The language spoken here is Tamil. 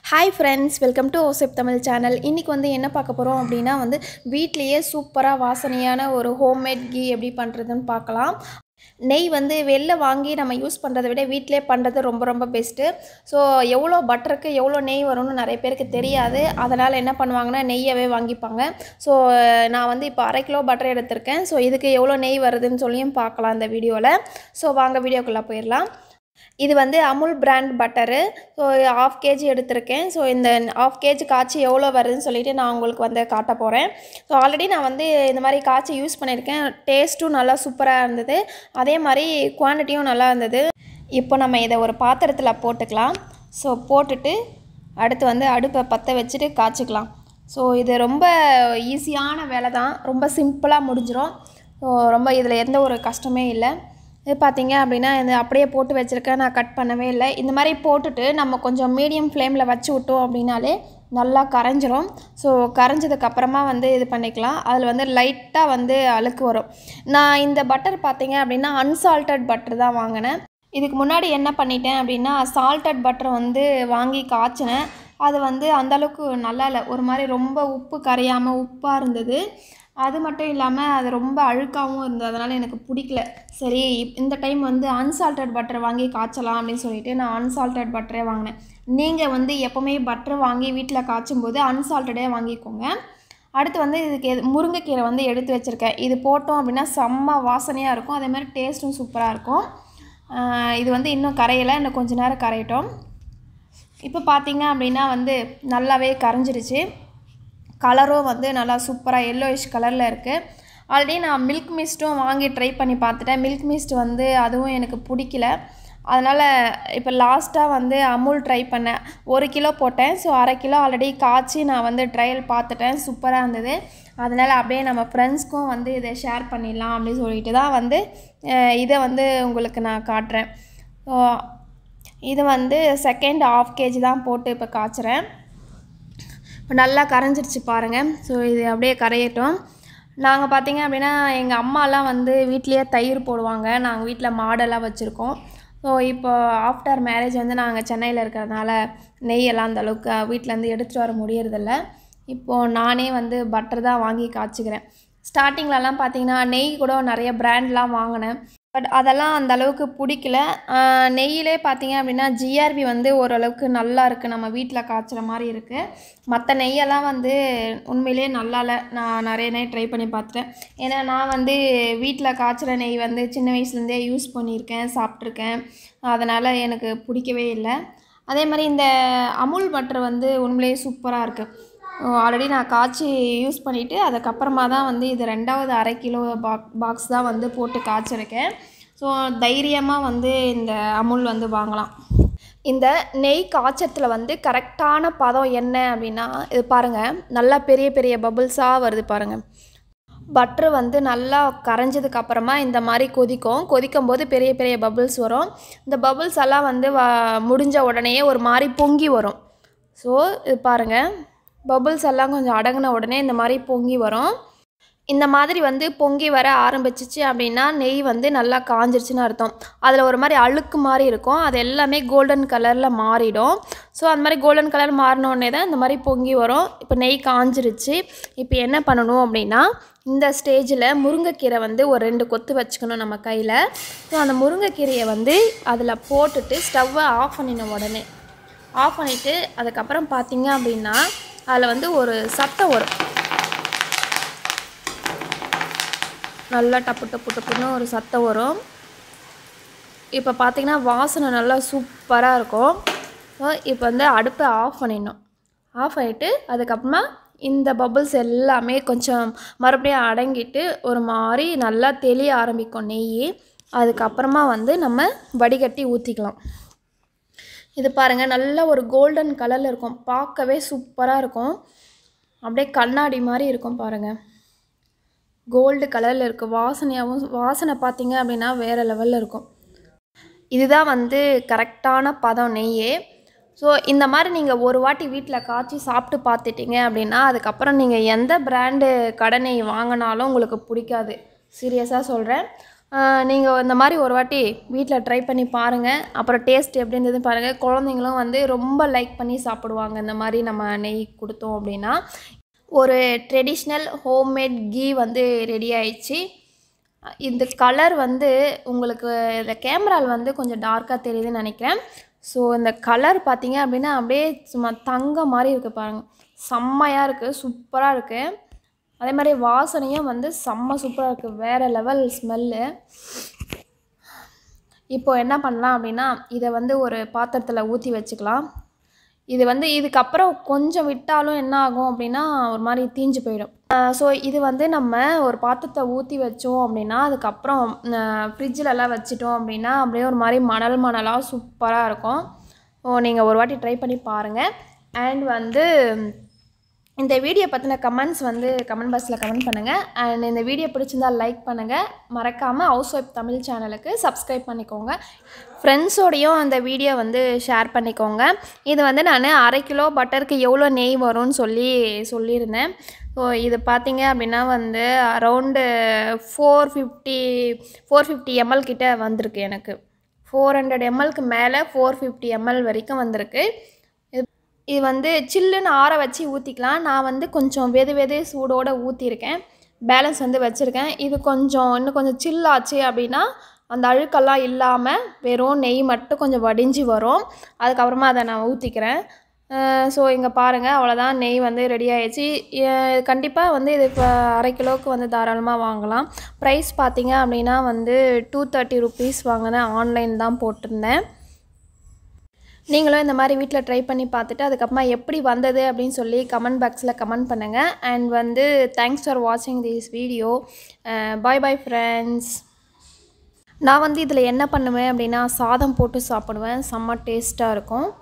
ஹாய் ஃப்ரெண்ட்ஸ் வெல்கம் டு ஓசெப் தமிழ் சேனல் இன்றைக்கி வந்து என்ன பார்க்க போகிறோம் அப்படின்னா வந்து வீட்லேயே சூப்பராக வாசனையான ஒரு ஹோம்மேட் கீ எப்படி பண்ணுறதுன்னு பார்க்கலாம் நெய் வந்து வெளில வாங்கி நம்ம யூஸ் பண்ணுறதை விட வீட்டிலே பண்ணுறது ரொம்ப ரொம்ப பெஸ்ட்டு ஸோ எவ்வளோ பட்டருக்கு எவ்வளோ நெய் வரும்னு நிறைய பேருக்கு தெரியாது அதனால் என்ன பண்ணுவாங்கன்னா நெய்யவே வாங்கிப்பாங்க ஸோ நான் வந்து இப்போ அரை கிலோ பட்டர் எடுத்திருக்கேன் ஸோ இதுக்கு எவ்வளோ நெய் வருதுன்னு சொல்லியும் பார்க்கலாம் இந்த வீடியோவில் ஸோ வாங்க வீடியோக்குள்ளே போயிடலாம் இது வந்து Amul brand butter so half KG எடுத்திருக்கேன் ஸோ இந்த ஆஃப் கேஜி காய்ச்சி எவ்வளோ வருதுன்னு சொல்லிட்டு நான் உங்களுக்கு வந்து காட்ட போகிறேன் ஸோ ஆல்ரெடி நான் வந்து இந்த மாதிரி காய்ச்சி யூஸ் பண்ணியிருக்கேன் டேஸ்ட்டும் நல்லா சூப்பராக இருந்தது அதே மாதிரி குவான்டிட்டியும் நல்லா இருந்தது இப்போ நம்ம இதை ஒரு பாத்திரத்தில் போட்டுக்கலாம் ஸோ போட்டுட்டு அடுத்து வந்து அடுப்பை பற்ற வச்சுட்டு காய்ச்சிக்கலாம் ஸோ இது ரொம்ப ஈஸியான வேலை தான் ரொம்ப சிம்பிளாக முடிஞ்சிடும் ஸோ ரொம்ப இதில் எந்த ஒரு கஷ்டமே இல்லை இது பார்த்தீங்க அப்படின்னா இது அப்படியே போட்டு வச்சுருக்கேன் நான் கட் பண்ணவே இல்லை இந்த மாதிரி போட்டுட்டு நம்ம கொஞ்சம் மீடியம் ஃப்ளேமில் வச்சு விட்டோம் அப்படின்னாலே நல்லா கரைஞ்சிரும் ஸோ கரைஞ்சதுக்கப்புறமா வந்து இது பண்ணிக்கலாம் அதில் வந்து லைட்டாக வந்து அழுக்கு வரும் நான் இந்த பட்டர் பார்த்தீங்க அப்படின்னா அன்சால்ட்டட் பட்டர் தான் வாங்கினேன் இதுக்கு முன்னாடி என்ன பண்ணிட்டேன் அப்படின்னா சால்ட்டட் பட்டர் வந்து வாங்கி காய்ச்சினேன் அது வந்து அந்தளவுக்கு நல்லா இல்லை ஒரு மாதிரி ரொம்ப உப்பு கரையாமல் உப்பாக இருந்தது அது மட்டும் இல்லாமல் அது ரொம்ப அழுக்காகவும் இருந்தது அதனால் எனக்கு பிடிக்கல சரி இப்- இந்த டைம் வந்து அன்சால்ட்டட் பட்டர் வாங்கி காய்ச்சலாம் அப்படின்னு சொல்லிட்டு நான் அன்சால்ட்டட் பட்டரே வாங்கினேன் நீங்கள் வந்து எப்போவுமே பட்டர் வாங்கி வீட்டில் காய்ச்சும் போது அன்சால்ட்டடே வாங்கிக்கோங்க அடுத்து வந்து இதுக்கு எது முருங்கைக்கீரை வந்து எடுத்து வச்சுருக்கேன் இது போட்டோம் அப்படின்னா செம்ம வாசனையாக இருக்கும் அதே மாதிரி டேஸ்ட்டும் சூப்பராக இருக்கும் ஆஹ் இது வந்து இன்னும் கரையலை இன்னும் கொஞ்ச நேரம் கரையட்டும் இப்போ பார்த்தீங்க அப்படின்னா வந்து நல்லாவே கரைஞ்சிருச்சு கலரும் வந்து நல்லா சூப்பராக எல்லோயிஷ் கலரில் இருக்குது ஆல்ரெடி நான் மில்க் மிஸ்ட்டும் வாங்கி ட்ரை பண்ணி பார்த்துட்டேன் மில்க் மிஸ்ட் வந்து அதுவும் எனக்கு பிடிக்கல அதனால் இப்போ லாஸ்ட்டாக வந்து அமுல் ட்ரை பண்ணேன் ஒரு கிலோ போட்டேன் ஸோ அரை கிலோ ஆல்ரெடி காய்ச்சி நான் வந்து ட்ரையல் பார்த்துட்டேன் சூப்பராக இருந்தது அதனால் அப்படியே நம்ம ஃப்ரெண்ட்ஸ்க்கும் வந்து இதை ஷேர் பண்ணிடலாம் அப்படின்னு சொல்லிட்டு தான் வந்து அஹ், இதை வந்து உங்களுக்கு நான் காட்டுறேன் ஸோ இது வந்து செகண்ட் ஆஃப் கேஜி தான் போட்டு இப்போ காய்ச்சுறேன் இப்போ நல்லா கரைஞ்சிருச்சு பாருங்கள் ஸோ இது அப்படியே கரையட்டும் நாங்கள் பார்த்தீங்க அப்படின்னா எங்கள் அம்மாலாம் வந்து வீட்லேயே தயிர் போடுவாங்க நாங்கள் வீட்டில் மாடெல்லாம் வச்சுருக்கோம் ஸோ இப்போ ஆஃப்டர் மேரேஜ் வந்து நாங்கள் சென்னையில் இருக்கிறதுனால நெய்யெல்லாம் அந்த அளவுக்கு வீட்டிலேருந்து எடுத்துகிட்டு வர முடியறதில்ல இப்போது நானே வந்து பட்டர் தான் வாங்கி காய்ச்சிக்கிறேன் ஸ்டார்டிங்லலாம் பார்த்தீங்கன்னா நெய் கூட நிறைய பிராண்ட்லாம் வாங்கினேன் பட் அதெல்லாம் அந்த அளவுக்கு பிடிக்கல ஆஹ் நெய்யிலே பார்த்தீங்க அப்படின்னா ஜிஆர்பி வந்து ஓரளவுக்கு நல்லா இருக்குது நம்ம வீட்டில் காய்ச்சுற மாதிரி இருக்குது மற்ற நெய்யெல்லாம் வந்து உண்மையிலே நல்லா இல்லை நான் நிறைய நெய் ட்ரை பண்ணி பார்த்துட்டேன் ஏன்னா நான் வந்து வீட்டில் காய்ச்சுற நெய் வந்து சின்ன வயசுலேருந்தே யூஸ் பண்ணியிருக்கேன் சாப்பிட்ருக்கேன் அதனால் எனக்கு பிடிக்கவே இல்லை அதே மாதிரி இந்த அமுல் பட்டர் வந்து உண்மையிலேயே சூப்பராக இருக்குது ஆல்ரெடி நான் காய்ச்சி யூஸ் பண்ணிவிட்டு அதுக்கப்புறமா தான் வந்து இது ரெண்டாவது அரை கிலோ பாக் பாக்ஸ் தான் வந்து போட்டு காய்ச்சிருக்கேன் ஸோ தைரியமாக வந்து இந்த அமுல் வந்து வாங்கலாம் இந்த நெய் காய்ச்சத்தில் வந்து கரெக்டான பதம் என்ன அப்படின்னா இது பாருங்கள் நல்லா பெரிய பெரிய பபுள்ஸாக வருது பாருங்கள் பட்ரு வந்து நல்லா கரைஞ்சதுக்கு அப்புறமா இந்த மாதிரி கொதிக்கும் கொதிக்கும் போது பெரிய பெரிய பபுள்ஸ் வரும் இந்த பபுள்ஸ் எல்லாம் வந்து வ முடிஞ்ச உடனேயே ஒரு மாதிரி பொங்கி வரும் ஸோ இது பாருங்கள் பபுள்ஸ் எல்லாம் கொஞ்சம் அடங்கின உடனே இந்த மாதிரி பொங்கி வரும் இந்த மாதிரி வந்து பொங்கி வர ஆரம்பிச்சிச்சு அப்படின்னா நெய் வந்து நல்லா காஞ்சிருச்சுன்னு அர்த்தம் அதில் ஒரு மாதிரி அழுக்கு மாதிரி இருக்கும் அது எல்லாமே கோல்டன் கலரில் மாறிடும் ஸோ அந்த மாதிரி கோல்டன் கலர் மாறினோடனே தான் இந்த மாதிரி பொங்கி வரும் இப்போ நெய் காஞ்சிருச்சு இப்போ என்ன பண்ணணும் அப்படின்னா இந்த ஸ்டேஜில் முருங்கைக்கீரை வந்து ஒரு ரெண்டு கொத்து வச்சுக்கணும் நம்ம கையில் ஸோ அந்த முருங்கைக்கீரையை வந்து அதில் போட்டுட்டு ஸ்டவ்வை ஆஃப் பண்ணின உடனே ஆஃப் பண்ணிவிட்டு அதுக்கப்புறம் பார்த்தீங்க அப்படின்னா அதில் வந்து ஒரு சத்தம் வரும் நல்லா டப்பு டப்பு டப்புன்னு ஒரு சத்தம் வரும் இப்போ பார்த்தீங்கன்னா வாசனை நல்லா சூப்பராக இருக்கும் ஸோ இப்போ வந்து அடுப்பை ஆஃப் பண்ணிடணும் ஆஃப் பண்ணிவிட்டு அதுக்கப்புறமா இந்த பபுள்ஸ் எல்லாமே கொஞ்சம் மறுபடியும் அடங்கிட்டு ஒரு மாதிரி நல்லா தெளிய ஆரம்பிக்கும் நெய் அதுக்கப்புறமா வந்து நம்ம வடிகட்டி ஊற்றிக்கலாம் இது பாருங்கள் நல்ல ஒரு கோல்டன் கலரில் இருக்கும் பார்க்கவே சூப்பராக இருக்கும் அப்படியே கண்ணாடி மாதிரி இருக்கும் பாருங்கள் கோல்டு கலரில் இருக்குது வாசனையாகவும் வாசனை பார்த்தீங்க அப்படின்னா வேறு லெவலில் இருக்கும் இதுதான் வந்து கரெக்டான பதம் நெய்யே ஸோ இந்த மாதிரி நீங்கள் ஒரு வாட்டி வீட்டில் காய்ச்சி சாப்பிட்டு பார்த்துட்டீங்க அப்படின்னா அதுக்கப்புறம் நீங்கள் எந்த பிராண்டு கடை நெய் வாங்கினாலும் உங்களுக்கு பிடிக்காது சீரியஸாக சொல்கிறேன் நீங்கள் இந்த மாதிரி ஒரு வாட்டி வீட்டில் ட்ரை பண்ணி பாருங்கள் அப்புறம் டேஸ்ட் எப்படி இருந்ததுன்னு பாருங்கள் குழந்தைங்களும் வந்து ரொம்ப லைக் பண்ணி சாப்பிடுவாங்க இந்த மாதிரி நம்ம நெய் கொடுத்தோம் அப்படின்னா ஒரு ட்ரெடிஷ்னல் ஹோம்மேட் கீ வந்து ரெடி ஆயிடுச்சு இந்த கலர் வந்து உங்களுக்கு இந்த கேமராவில் வந்து கொஞ்சம் டார்க்காக தெரியுதுன்னு நினைக்கிறேன் ஸோ இந்த கலர் பார்த்தீங்க அப்படின்னா அப்படியே சும்மா தங்க மாதிரி இருக்குது பாருங்கள் செம்மையாக இருக்குது சூப்பராக இருக்குது அதே மாதிரி வாசனையும் வந்து செம்ம சூப்பராக இருக்குது வேறு லெவல் ஸ்மெல்லு இப்போ என்ன பண்ணலாம் அப்படின்னா இதை வந்து ஒரு பாத்திரத்தில் ஊற்றி வச்சுக்கலாம் இது வந்து இதுக்கப்புறம் கொஞ்சம் விட்டாலும் என்ன ஆகும் அப்படின்னா ஒரு மாதிரி தீஞ்சு போயிடும் ஸோ இது வந்து நம்ம ஒரு பாத்திரத்தை ஊற்றி வச்சோம் அப்படின்னா அதுக்கப்புறம் ஃப்ரிட்ஜிலலாம் வச்சிட்டோம் அப்படின்னா அப்படியே ஒரு மாதிரி மணல் மணலாக சூப்பராக இருக்கும் ஸோ நீங்கள் ஒரு வாட்டி ட்ரை பண்ணி பாருங்கள் அண்ட் வந்து இந்த வீடியோ பற்றின கமெண்ட்ஸ் வந்து கமெண்ட் பாக்ஸில் கமெண்ட் பண்ணுங்கள் அண்ட் இந்த வீடியோ பிடிச்சிருந்தா லைக் பண்ணுங்கள் மறக்காமல் ஹவுஸ் ஒய்ஃப் தமிழ் சேனலுக்கு சப்ஸ்கிரைப் பண்ணிக்கோங்க ஃப்ரெண்ட்ஸோடையும் அந்த வீடியோ வந்து ஷேர் பண்ணிக்கோங்க இது வந்து நான் அரை கிலோ பட்டருக்கு எவ்வளோ நெய் வரும்னு சொல்லி சொல்லியிருந்தேன் ஸோ இது பார்த்தீங்க அப்படின்னா வந்து around four fifty four fifty ml கிட்ட வந்திருக்கு எனக்கு ஃபோர் ஹண்ட்ரட் எம்எல்க்கு மேலே ஃபோர் ஃபிஃப்டி எம்எல் வரைக்கும் வந்திருக்கு இது இது வந்து சில்லுன்னு ஆற வச்சு ஊற்றிக்கலாம் நான் வந்து கொஞ்சம் வெது வெது சூடோடு ஊற்றிருக்கேன் பேலன்ஸ் வந்து வச்சுருக்கேன் இது கொஞ்சம் இன்னும் கொஞ்சம் சில் ஆச்சு அப்படின்னா அந்த அழுக்கெல்லாம் இல்லாமல் வெறும் நெய் மட்டும் கொஞ்சம் வடிஞ்சு வரும் அதுக்கப்புறமா அதை நான் ஊற்றிக்கிறேன் ஸோ இங்கே பாருங்கள் அவ்வளோதான் நெய் வந்து ரெடி ஆயிடுச்சு கண்டிப்பாக வந்து இது இப்போ அரை கிலோவுக்கு வந்து தாராளமாக வாங்கலாம் ப்ரைஸ் பார்த்தீங்க அப்படின்னா வந்து டூ தேர்ட்டி ருபீஸ் வாங்கினேன் ஆன்லைன் தான் போட்டிருந்தேன் நீங்களும் இந்த மாதிரி வீட்டில் ட்ரை பண்ணி பார்த்துட்டு அதுக்கப்புறமா எப்படி வந்தது அப்படின்னு சொல்லி கமெண்ட் பாக்ஸில் கமெண்ட் பண்ணுங்கள் அண்ட் வந்து தேங்க்ஸ் ஃபார் வாட்சிங் this video bye bye friends நான் வந்து இதில் என்ன பண்ணுவேன் அப்படின்னா சாதம் போட்டு சாப்பிடுவேன் செம்ம டேஸ்ட்டாக இருக்கும்